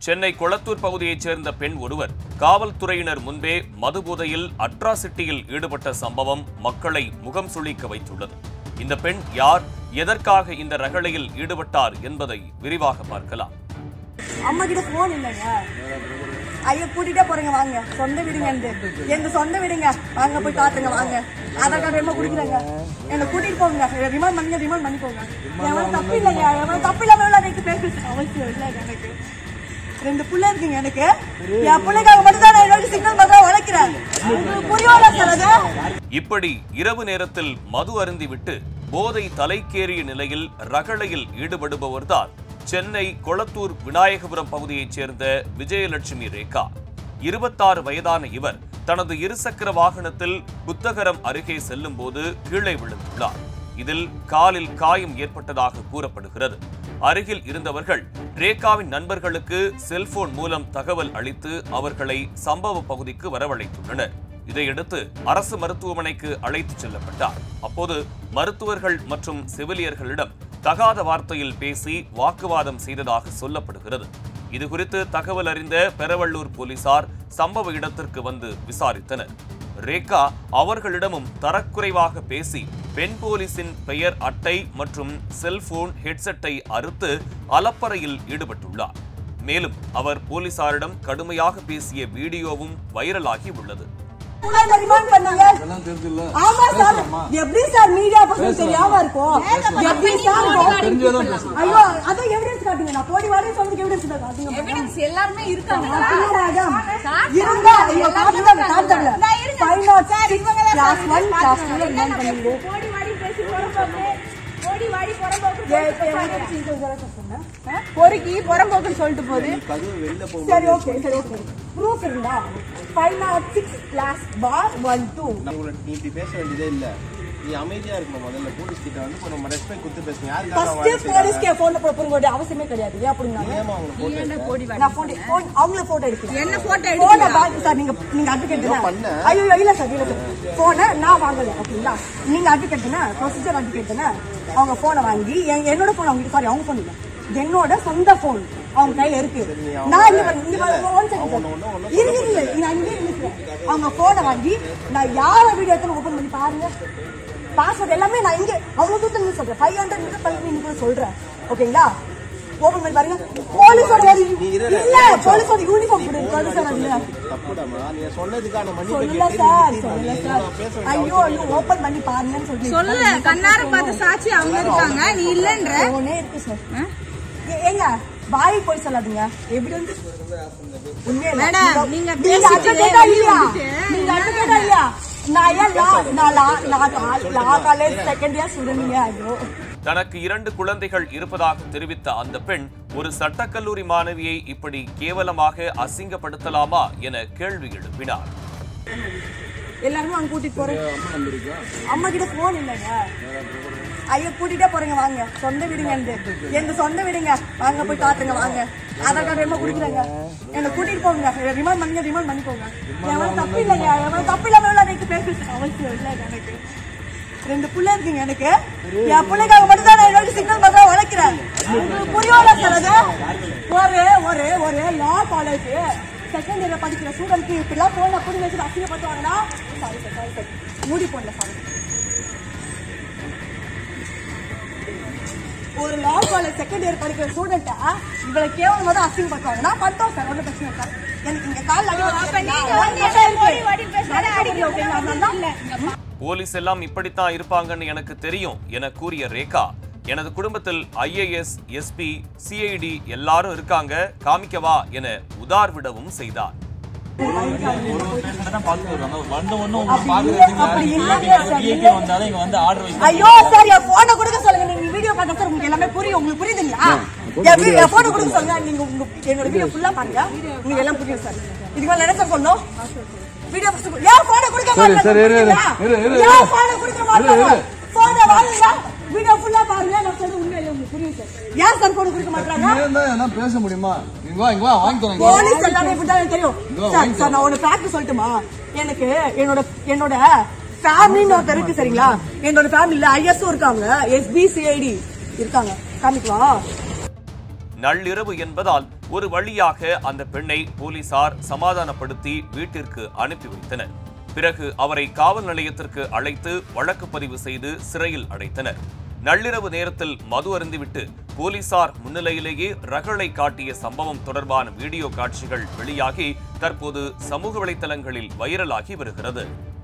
சென்னை கொளத்தூர் பகுதியைச் சேர்ந்த பெண் ஒருவர் காவல்துறையினர் முன்பே மதுபோதையில் அட்ராசிட்டியில் ஈடுபட்ட சம்பவம் மக்களை முகம் சுளிக்க வைத்துள்ளது இந்த பெண் யார் எதற்காக இந்த ரகளையில் ஈடுபட்டார் என்பதை விரிவாக பார்க்கலாம் அம்மா கிட்ட போன் இல்லைங்க ஐயா கூட்டிட்டே போறீங்க வாங்க சொந்த வீடுங்க எங்க சொந்த வீடுங்க வாங்க போய் காட்டுங்க வாங்க ஆதார் கார்டு வேணுமா குடிக்கிறேங்க என்ன கூட்டிட்டு போங்க ரிமாண்ட் பண்ணுங்க ரிமாண்ட் பண்ணி போங்க எவன் தப்பு இல்லைங்க எவன் தப்பு இல்லாம எனக்கு பேச அவசியம் இல்லைங்க எனக்கு ரெண்டு புள்ள இருக்குங்க எனக்கு என் பிள்ளைக்காக மட்டும் தான் நான் என்னோட சிக்னல் பார்த்தா உழைக்கிறேன் உங்களுக்கு புரியோட சார் அது இப்படி இரவு நேரத்தில் மது அருந்திவிட்டு போதை தலைக்கேறிய நிலையில் ரகளையில் ஈடுபடுபவர்தான் சென்னை கொளத்தூர் விநாயகபுரம் பகுதியைச் சேர்ந்த விஜயலட்சுமி ரேகா இருபத்தாறு வயதான இவர் தனது இருசக்கர வாகனத்தில் புத்தகரம் அருகே செல்லும் போது கீழே விழுந்துள்ளார் இதில் காலில் காயம் ஏற்பட்டதாக கூறப்படுகிறது அருகில் இருந்தவர்கள் ரேகாவின் நண்பர்களுக்கு செல்போன் மூலம் தகவல் அளித்து அவர்களை சம்பவ பகுதிக்கு வரவழைத்துள்ளனர் இதையடுத்து அரசு மருத்துவமனைக்கு அழைத்துச் செல்லப்பட்டார் அப்போது மருத்துவர்கள் மற்றும் செவிலியர்களிடம் தகாத வார்த்தையில் பேசி வாக்குவாதம் செய்ததாக சொல்லப்படுகிறது இதுகுறித்து தகவல் அறிந்த பெரவள்ளூர் போலீசார் சம்பவ இடத்திற்கு வந்து விசாரித்தனர் ரேகா அவர்களிடமும் தரக்குறைவாக பேசி பெண் போலீசின் பெயர் அட்டை மற்றும் செல்போன் ஹெட்செட்டை அறுத்து அலப்பறையில் ஈடுபட்டுள்ளார் மேலும் அவர் போலீசாரிடம் கடுமையாக பேசிய வீடியோவும் வைரலாகி உள்ளது ரிமாண்ட் பண்ணீங்க ஆமா சார் எப்படி சார் மீடியா பசங்க தெரியாம இருக்கும் எப்படி சார் இருக்கும்? ஐயோ அதான் எவிடன்ஸ் காட்டுங்க நான் போடி வாடகை சொல்றதுக்கு எவிடன்ஸ் காட்டுங்க எவிடன்ஸ் எல்லாருமே இருக்காங்க பின்னராகம் இருந்தா ஐயோ காட்டுதாங்க காட்டுதாங்க five nought six class one class two remand பண்ணீங்க ஓடி வாடி பேசி புறம்போக்கு ஓடி வாடி புறம்போக்கு ஏன் இப்ப எவனுக்கு சீக்கிரம் இதெல்லாம் சொல்லுங்க ஆ? பொறுக்கி புறம்போக்குன்னு சொல்லிட்டு போகுது சரி ஓகே சரி ஓகே ப்ரூஃப் இருந்தா ஃபைவ் நாட் சிக்ஸ் கிளாஸ் பார் ஒன் டூ உங்களை நீ இப்படி பேச வேண்டியதே இல்ல நீ அமைதியா இருக்கணும் முதல்ல போலீஸ் கிட்ட வந்து இப்போ நம்ம ரெஸ்பெக்ட் கொடுத்து பேசணும் யாருக்காக ஃபர்ஸ்ட் வேலை செய்யறாங்க போலீஸ்க்கு போன்ல போக வேண்டிய அவசியமே கிடையாது ஏன் அப்படின்னா ஏமா அவங்க போட்டு ஓடி வாடி நான் போன் போன் அவங்கள போட்டோ எடுக்கிறேன் என்ன போட்டோ போன பாத்து சார் நீங்க நீங்க அட்வொகேட் பண்ண? ஐயோ இல்ல சார் இல்ல சார் போன நான் வாங்கல ஓகேங்களா நீங்க அட்வொகேட் தானே ப்ரொசீஜர் அட்வொகேட் தானே அவங்க போனை வாங்கி என்- என்னோட போன் அவங்க சாரி அவங்க போன் இல்ல என்னோட சொந்த போன் அவங்க கையில இருக்கு நான் இங்க பாருங்க, இங்க பாருங்க, one second sir. இரு இரு இரு, நான் இங்கே நிக்கிறேன் அவங்க போனை வாங்கி நான் யார வீடியோ எடுத்து ஓபன் பண்ணி பாருங்க பாஸ்வேர்ட் எல்லாமே நான் இங்க அவ்வளவு தூரத்துல சொல்றேன் ஃபைவ் ஹண்ட்ரட் மீட்டர் பண்ணி கூட சொல்றேன் ஓகேங்களா ஓபன் பண்ணி பாருங்க போலீஸோட ஒரு இல்ல போலீஸோட யூனிஃபார்ம் போட்டு சார் அதுல தப்புடாமா நீ சொன்னதுக்கான மன்னிப்பு சொல்லல கேட்டு சார் நீ சொல்லல நீ சார் பேச வேண்டிய ஐயோ ஐயோ ஓபன் பண்ணி பாருங்கன்னு சொல்லி சொல்லல கண்ணார பார்த்த சாட்சி அவங்க இருக்காங்க நீ இல்லன்ற போனே இருக்கு சார் ஏ- ஏங்க வாய் போய் சொல்லாதீங்க எவிடன்ஸ் உண்மையில மேடம், நீங்க நீங்க பேசிட்டு advocate ஆ இல்லையா வந்துட்டு, நீங்க advocate ஆ இல்லையா நான் ஏன் லா நான் law law law college second year student ஐயோ தனக்கு இரண்டு குழந்தைகள் இருப்பதாக தெரிவித்த அந்த பெண் ஒரு சட்டக்கல்லூரி மாணவியை இப்படி கேவலமாக அசிங்கப்படுத்தலாமா என கேள்வி எழுப்பினார் எல்லாருமே அங்க கூட்டிட்டு போறேன் அம்மா கிட்ட போன் இல்லைங்க ஐயா கூட்டிட்டே போறீங்க வாங்க சொந்த வீடுங்க எங்க சொந்த வீடுங்க வாங்க போய் காட்டுங்க வாங்க ஆதார் கார்டு வேணுமா குடிக்கிறேங்க என்ன கூட்டிட்டு போங்க ரிமாண்ட் பண்ணுங்க ரிமாண்ட் பண்ணி போங்க எவன் தப்பு இல்லைங்க எவன் தப்பு இல்லாம எனக்கு பேச அவசியம் இல்லை எனக்கு ரெண்டு புள்ள இருக்குங்க எனக்கு என் பிள்ளைக்காக மட்டும் தான் நான் என்னோட சிக்னல் பார்த்தா உழைக்கிறேன் உங்களுக்கு புரியோட சார் அது ஒரு ஒரு ஒரு லா காலேஜ் செகண்ட் இயர்ல படிக்கிற ஸ்டூடெண்ட்க்கு இப்படிலாம் போன புடி வச்சு அசிங்கப்படுத்துவாங்கன்னா சாரி சார் சாரி சார் மூடி போடல சாரி ஒரு லா காலேஜ் செகண்ட் இயர் படிக்கிற ஸ்டூடெண்ட்டை இவ்வளவு கேவலமா தான் அசிங்கப்படுத்துவாங்கன்னா பண்ணிட்டோம் சார் ஒன்றும் பிரச்சனை இல்லை சார் எனக்கு இங்க கால் அப்ப நீங்க வந்து ஓடி வாடி பேசுறது அடிக்க போலீஸ் எல்லாம் இப்படித்தான் இருப்பாங்கன்னு எனக்கு தெரியும் என கூறிய ரேகா எனது குடும்பத்தில் ஐஏஎஸ் எஸ்பி சிஐடி எல்லாரும் இருக்காங்க காமிக்கவா என உதார் விடவும் செய்தார் அப்படி இல்லைங்க சார் இல்ல. வந்தாலும் இங்க வந்து ஆர்டர் வைக்க ஐயோ சார் என் போனை கொடுக்க சொல்லுங்க நீங்க வீடியோ பார்த்தா சார் உங்களுக்கு எல்லாமே புரியும் உங்களுக்கு புரியுதுங்களா என் வீ- என் போனை கொடுக்க சொல்லுங்க நீங்க உங்க என்னோட வீடியோ ஃபுல்லா பாருங்க உங்களுக்கு எல்லாம் புரியும் சார் இதுக்கு மேல என்ன சார் சொல்லணும் வீடியோ ஃபர்ஸ்ட் ஏன் போனை கொடுக்க மாட்டேங்க ஏன் போனை கொடுக்க மாட்டேங்க போனை வாங்குங்க வீடியோ ஃபுல்லா பாருங்க நான் சொல்றது உண்மையிலே உங்களுக்கு புரியும் சார் ஏன் சார் போனை கொடுக்க மாட்டாங்க என்ன பேச முடியுமா இங்க வா இங்க வா வாங்கி தரேன் போலீஸ் எல்லாமே இப்படிதான் எனக்கு தெரியும் சார் சார் நான் ஒரு ஃபேக்ட் சொல்லட்டுமா எனக்கு என்னோட என்னோட ஃபேமிலின்னு ஒருத்தர் இருக்கு சரிங்களா என்னோட ஃபேமிலில ஐஎஸ்ஓ இருக்காங்க எஸ்பி சிஐடி இருக்காங்க காமிக்கலாம் நள்ளிரவு என்பதால் ஒரு வழியாக அந்த பெண்ணை போலீசார் சமாதானப்படுத்தி வீட்டிற்கு அனுப்பி வைத்தனர் பிறகு அவரை காவல் நிலையத்திற்கு அழைத்து வழக்கு பதிவு செய்து சிறையில் அடைத்தனர் நள்ளிரவு நேரத்தில் மது அருந்திவிட்டு போலீசார் முன்னிலையிலேயே ரகளை காட்டிய சம்பவம் தொடர்பான வீடியோ காட்சிகள் வெளியாகி தற்போது சமூக வலைதளங்களில் வைரலாகி வருகிறது